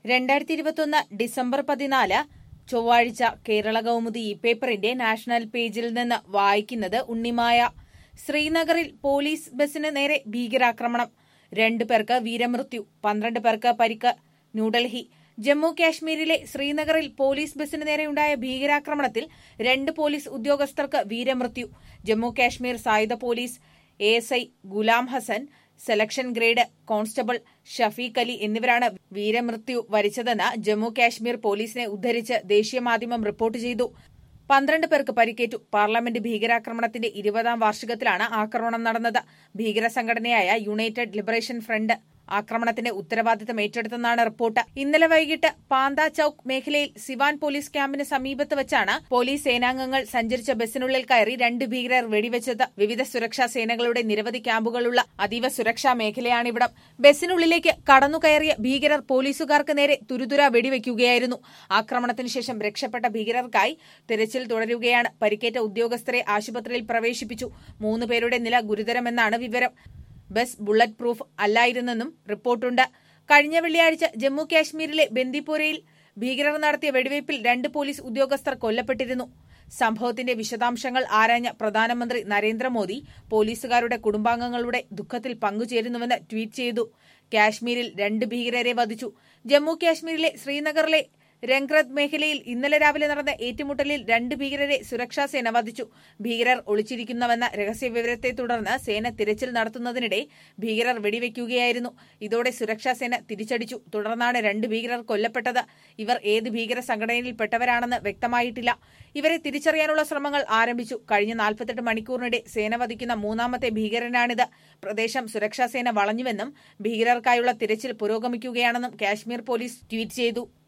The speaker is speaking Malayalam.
രണ്ടായിരത്തി ഇരുപത്തൊന്ന് ഡിസംബർ പതിനാല് ചൊവ്വാഴ്ച കേരള കൗമുദി ഈ പേപ്പറിന്റെ നാഷണൽ പേജിൽ നിന്ന് വായിക്കുന്നത് ഉണ്ണിമായ ശ്രീനഗറിൽ പോലീസ് ബസിന് നേരെ ഭീകരാക്രമണം രണ്ടു പേർക്ക് വീരമൃത്യു പന്ത്രണ്ട് പേർക്ക് പരിക്ക് ന്യൂഡൽഹി ജമ്മു കാശ്മീരിലെ ശ്രീനഗറിൽ പോലീസ് ബസിന് നേരെയുണ്ടായ ഭീകരാക്രമണത്തിൽ രണ്ട് പോലീസ് ഉദ്യോഗസ്ഥർക്ക് വീരമൃത്യു ജമ്മു കാശ്മീർ സായുധ police A S I Ghulam Hassan selection grade constable Shafeeq Ali എന്നിവരാണ് വീരമൃത്യു വരിച്ചതെന്ന് ജമ്മു കാശ്മീർ പോലീസിനെ ഉദ്ധരിച്ച് ദേശീയ മാധ്യമം റിപ്പോർട്ട് ചെയ്തു പന്ത്രണ്ട് പേർക്ക് പരിക്കേറ്റു പാർലമെന്റ് ഭീകരാക്രമണത്തിന്റെ ഇരുപതാം വാർഷികത്തിലാണ് ആക്രമണം നടന്നത് ഭീകര സംഘടനയായ യുണൈറ്റഡ് ലിബറേഷൻ ഫ്രണ്ട് ആക്രമണത്തിന്റെ ഉത്തരവാദിത്തം ഏറ്റെടുത്തെന്നാണ് റിപ്പോർട്ട് ഇന്നലെ വൈകിട്ട് പാന്ത ചൌക്ക് മേഖലയിൽ സിവാൻ പോലീസ് ക്യാമ്പിന് സമീപത്ത് വെച്ചാണ് പോലീസ് സേനാംഗങ്ങൾ സഞ്ചരിച്ച ബസിനുള്ളിൽ കയറി രണ്ട് ഭീകരർ വെടിവെച്ചത് വിവിധ സുരക്ഷാ സേനകളുടെ നിരവധി ക്യാമ്പുകളുള്ള അതീവ സുരക്ഷാ മേഖലയാണിവിടം ബസിനുള്ളിലേക്ക് കടന്നുകയറിയ ഭീകരർ പോലീസുകാർക്ക് നേരെ തുരുതുര വെടിവെക്കുകയായിരുന്നു ആക്രമണത്തിന് ശേഷം രക്ഷപ്പെട്ട ഭീകരർക്കായി തിരച്ചിൽ തുടരുകയാണ് പരിക്കേറ്റ ഉദ്യോഗസ്ഥരെ ആശുപത്രിയിൽ പ്രവേശിപ്പിച്ചു മൂന്ന് പേരുടെ നില ഗുരുതരമെന്നാണ് വിവരം ബസ് ബുള്ളറ്റ് പ്രൂഫ് അല്ലായിരുന്നെന്നും റിപ്പോർട്ടുണ്ട് കഴിഞ്ഞ വെള്ളിയാഴ്ച ജമ്മു കാശ്മീരിലെ ബന്ദിപ്പോരയിൽ ഭീകരർ നടത്തിയ വെടിവയ്പിൽ രണ്ട് പോലീസ് ഉദ്യോഗസ്ഥർ കൊല്ലപ്പെട്ടിരുന്നു സംഭവത്തിന്റെ വിശദാംശങ്ങൾ ആരാഞ്ഞ പ്രധാനമന്ത്രി നരേന്ദ്രമോദി പോലീസുകാരുടെ കുടുംബാംഗങ്ങളുടെ ദുഃഖത്തിൽ പങ്കുചേരുന്നുവെന്ന് ട്വീറ്റ് ചെയ്തു കാശ്മീരിൽ രണ്ട് ഭീകരരെ വധിച്ചു ജമ്മു കാശ്മീരിലെ ശ്രീനഗറിലെ രംഗ്രദ് മേഖലയിൽ ഇന്നലെ രാവിലെ നടന്ന ഏറ്റുമുട്ടലിൽ രണ്ട് ഭീകരരെ സുരക്ഷാസേന വധിച്ചു ഭീകരർ ഒളിച്ചിരിക്കുന്നുവെന്ന രഹസ്യവിവരത്തെ തുടർന്ന് സേന തിരച്ചിൽ നടത്തുന്നതിനിടെ ഭീകരർ വെടിവെക്കുകയായിരുന്നു ഇതോടെ സുരക്ഷാസേന തിരിച്ചടിച്ചു തുടർന്നാണ് രണ്ട് ഭീകരർ കൊല്ലപ്പെട്ടത് ഇവർ ഏത് ഭീകര സംഘടനയിൽപ്പെട്ടവരാണെന്ന് വ്യക്തമായിട്ടില്ല ഇവരെ തിരിച്ചറിയാനുള്ള ശ്രമങ്ങൾ ആരംഭിച്ചു കഴിഞ്ഞ നാൽപ്പത്തെട്ട് മണിക്കൂറിനിടെ സേന വധിക്കുന്ന മൂന്നാമത്തെ ഭീകരനാണിത് പ്രദേശം സുരക്ഷാസേന വളഞ്ഞുവെന്നും ഭീകരർക്കായുള്ള തിരച്ചിൽ പുരോഗമിക്കുകയാണെന്നും കാശ്മീർ പോലീസ് ട്വീറ്റ് ചെയ്തു